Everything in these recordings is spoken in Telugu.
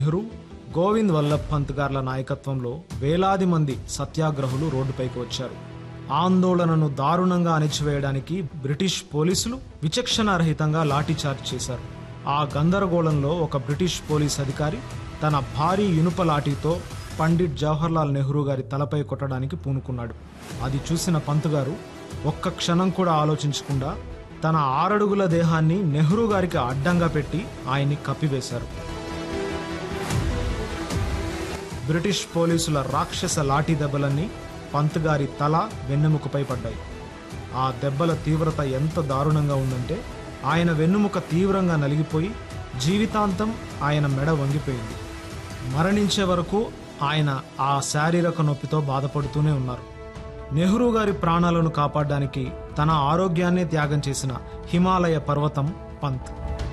నెహ్రూ గోవింద్ వల్లభ్ పంత్ గార్ల నాయకత్వంలో వేలాది మంది సత్యాగ్రహులు రోడ్డుపైకి వచ్చారు ఆందోళనను దారుణంగా అణిచివేయడానికి బ్రిటిష్ పోలీసులు విచక్షణారహితంగా లాఠీచార్జ్ చేశారు ఆ గందరగోళంలో ఒక బ్రిటిష్ పోలీస్ అధికారి తన భారీ ఇనుప లాఠీతో పండిట్ జవహర్లాల్ నెహ్రూ గారి తలపై కొట్టడానికి పూనుకున్నాడు అది చూసిన పంత్ గారు ఒక్క క్షణం కూడా ఆలోచించకుండా తన ఆరడుగుల దేహాన్ని నెహ్రూ గారికి అడ్డంగా పెట్టి ఆయన్ని కప్పివేశారు బ్రిటిష్ పోలీసుల రాక్షస లాఠీ దెబ్బలన్నీ పంత్ గారి తల వెన్నెముకపై పడ్డాయి ఆ దెబ్బల తీవ్రత ఎంత దారుణంగా ఉందంటే ఆయన వెన్నుముక తీవ్రంగా నలిగిపోయి జీవితాంతం ఆయన మెడ వంగిపోయింది మరణించే వరకు ఆయన ఆ శారీరక నొప్పితో బాధపడుతూనే ఉన్నారు నెహ్రూ గారి ప్రాణాలను కాపాడడానికి తన ఆరోగ్యాన్నే త్యాగం చేసిన హిమాలయ పర్వతం పంత్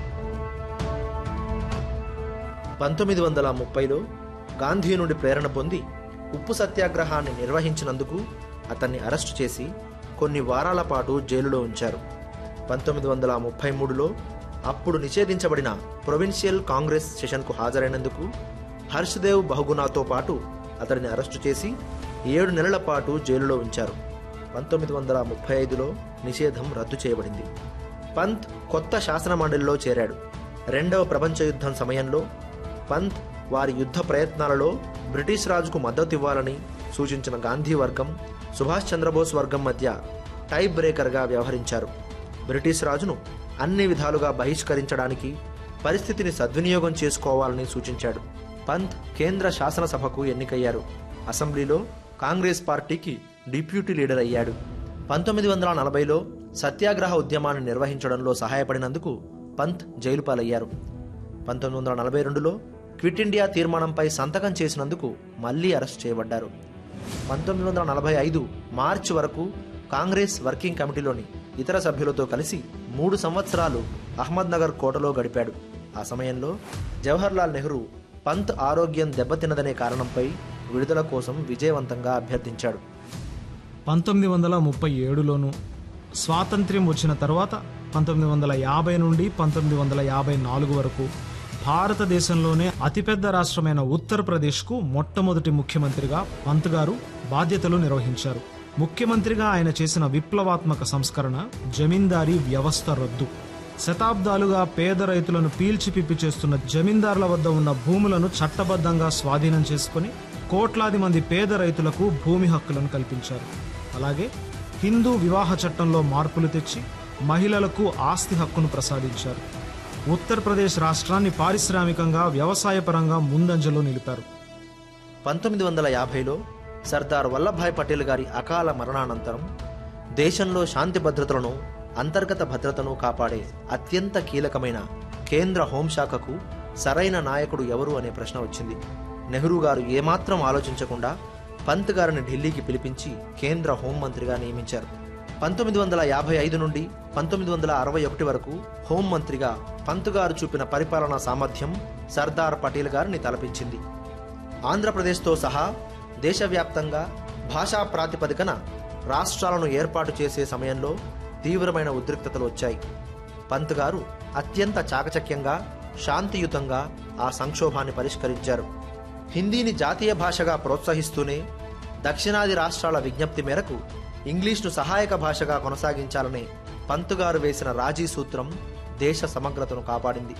పంతొమ్మిది వందల ముప్పైలో గాంధీ నుండి ప్రేరణ పొంది ఉప్పు సత్యాగ్రహాన్ని నిర్వహించినందుకు అతన్ని అరెస్టు చేసి కొన్ని వారాల పాటు జైలులో ఉంచారు పంతొమ్మిది వందల ముప్పై మూడులో అప్పుడు నిషేధించబడిన ప్రొవిన్షియల్ కాంగ్రెస్ సెషన్కు హాజరైనందుకు హర్షదేవ్ బహుగుణాతో పాటు అతడిని అరెస్టు చేసి ఏడు నెలల పాటు జైలులో ఉంచారు పంతొమ్మిది వందల ముప్పై ఐదులో నిషేధం రద్దు చేయబడింది పంత్ కొత్త శాసన మండలిలో చేరాడు రెండవ ప్రపంచ యుద్ధం సమయంలో పంత్ వారి యుద్ధ ప్రయత్నాలలో బ్రిటిష్ రాజుకు మద్దతు ఇవ్వాలని సూచించిన గాంధీ వర్గం సుభాష్ చంద్రబోస్ వర్గం మధ్య టై బ్రేకర్గా వ్యవహరించారు బ్రిటిష్ రాజును అన్ని విధాలుగా బహిష్కరించడానికి పరిస్థితిని సద్వినియోగం చేసుకోవాలని సూచించాడు పంత్ కేంద్ర శాసనసభకు ఎన్నికయ్యారు అసెంబ్లీలో కాంగ్రెస్ పార్టీకి డిప్యూటీ లీడర్ అయ్యాడు పంతొమ్మిది వందల నలభైలో సత్యాగ్రహ ఉద్యమాన్ని నిర్వహించడంలో సహాయపడినందుకు పంత్ జైలు పాలయ్యారు పంతొమ్మిది వందల నలభై రెండులో క్విట్ ఇండియా తీర్మానంపై సంతకం చేసినందుకు మళ్లీ అరెస్ట్ చేయబడ్డారు పంతొమ్మిది వందల నలభై ఐదు మార్చి వరకు కాంగ్రెస్ వర్కింగ్ కమిటీలోని ఇతర సభ్యులతో కలిసి మూడు సంవత్సరాలు అహ్మద్నగర్ కోటలో గడిపాడు ఆ సమయంలో జవహర్లాల్ నెహ్రూ పంత్ ఆరోగ్యం దెబ్బతిన్నదనే కారణంపై విడుదల కోసం విజయవంతంగా అభ్యర్థించాడు పంతొమ్మిది వందల ముప్పై ఏడులోను స్వాతంత్ర్యం వచ్చిన తర్వాత పంతొమ్మిది వందల యాభై నుండి పంతొమ్మిది వందల యాభై నాలుగు వరకు భారతదేశంలోనే అతిపెద్ద రాష్ట్రమైన ఉత్తరప్రదేశ్కు మొట్టమొదటి ముఖ్యమంత్రిగా పంత్ గారు బాధ్యతలు నిర్వహించారు ముఖ్యమంత్రిగా ఆయన చేసిన విప్లవాత్మక సంస్కరణ జమీందారీ వ్యవస్థ రద్దు శతాబ్దాలుగా పేద రైతులను పీల్చి పిప్పి చేస్తున్న జమీందారుల వద్ద ఉన్న భూములను చట్టబద్ధంగా స్వాధీనం చేసుకుని కోట్లాది మంది పేద రైతులకు భూమి హక్కులను కల్పించారు అలాగే హిందూ వివాహ చట్టంలో మార్పులు తెచ్చి మహిళలకు ఆస్తి హక్కును ప్రసాదించారు ఉత్తరప్రదేశ్ రాష్ట్రాన్ని పారిశ్రామికంగా వ్యవసాయపరంగా ముందంజలో నిలిపారు పంతొమ్మిది వందల యాభైలో సర్దార్ వల్లభాయ్ పటేల్ గారి అకాల మరణానంతరం దేశంలో శాంతి భద్రతలను అంతర్గత భద్రతను కాపాడే అత్యంత కీలకమైన కేంద్ర హోంశాఖకు సరైన నాయకుడు ఎవరు అనే ప్రశ్న వచ్చింది నెహ్రూ గారు ఏమాత్రం ఆలోచించకుండా పంత్ గారిని ఢిల్లీకి పిలిపించి కేంద్ర హోంమంత్రిగా నియమించారు పంతొమ్మిది వందల యాభై ఐదు నుండి పంతొమ్మిది వందల అరవై ఒకటి వరకు హోంమంత్రిగా పంత్ గారు చూపిన పరిపాలనా సామర్థ్యం సర్దార్ పటేల్ గారిని తలపించింది ఆంధ్రప్రదేశ్తో సహా దేశవ్యాప్తంగా భాషా ప్రాతిపదికన రాష్ట్రాలను ఏర్పాటు చేసే సమయంలో తీవ్రమైన ఉద్రిక్తతలు వచ్చాయి పంత్ గారు అత్యంత చాకచక్యంగా శాంతియుతంగా ఆ సంక్షోభాన్ని పరిష్కరించారు హిందీని జాతీయ భాషగా ప్రోత్సహిస్తూనే దక్షిణాది రాష్ట్రాల విజ్ఞప్తి మేరకు ఇంగ్లీష్ను సహాయక భాషగా కొనసాగించాలనే పంత్ గారు వేసిన రాజీ సూత్రం దేశ సమగ్రతను కాపాడింది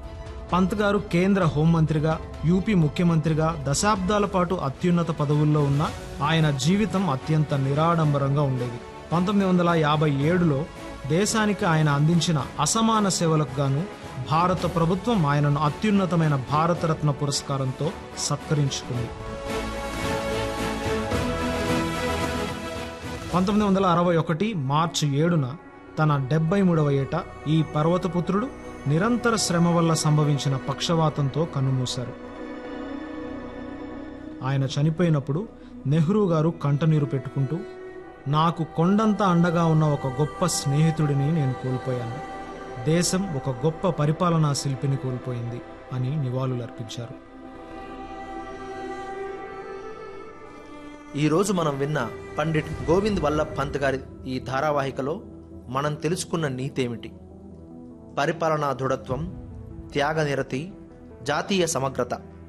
పంత్ గారు కేంద్ర హోంమంత్రిగా యూపీ ముఖ్యమంత్రిగా దశాబ్దాల పాటు అత్యున్నత పదవుల్లో ఉన్న ఆయన జీవితం అత్యంత నిరాడంబరంగా ఉండేది పంతొమ్మిది వందల యాభై ఏడులో దేశానికి ఆయన అందించిన అసమాన సేవలకు గాను భారత ప్రభుత్వం ఆయనను అత్యున్నతమైన భారతరత్న పురస్కారంతో సత్కరించుకుంది పంతొమ్మిది వందల అరవై ఒకటి మార్చి ఏడున తన డెబ్బై మూడవ ఏట ఈ పర్వతపుత్రుడు నిరంతర శ్రమ వల్ల సంభవించిన పక్షవాతంతో కన్నుమూశారు ఆయన చనిపోయినప్పుడు నెహ్రూ గారు కంటనీరు పెట్టుకుంటూ నాకు కొండంత అండగా ఉన్న ఒక గొప్ప స్నేహితుడిని నేను కోల్పోయాను దేశం ఒక గొప్ప పరిపాలనా శిల్పిని కోల్పోయింది అని నివాళులర్పించారు ఈ రోజు మనం విన్న పండిట్ గోవింద్ వల్లభ్ పంత్ గారి ఈ ధారావాహికలో మనం తెలుసుకున్న నీతేమిటి పరిపాలనా దృఢత్వం త్యాగనిరతి జాతీయ సమగ్రత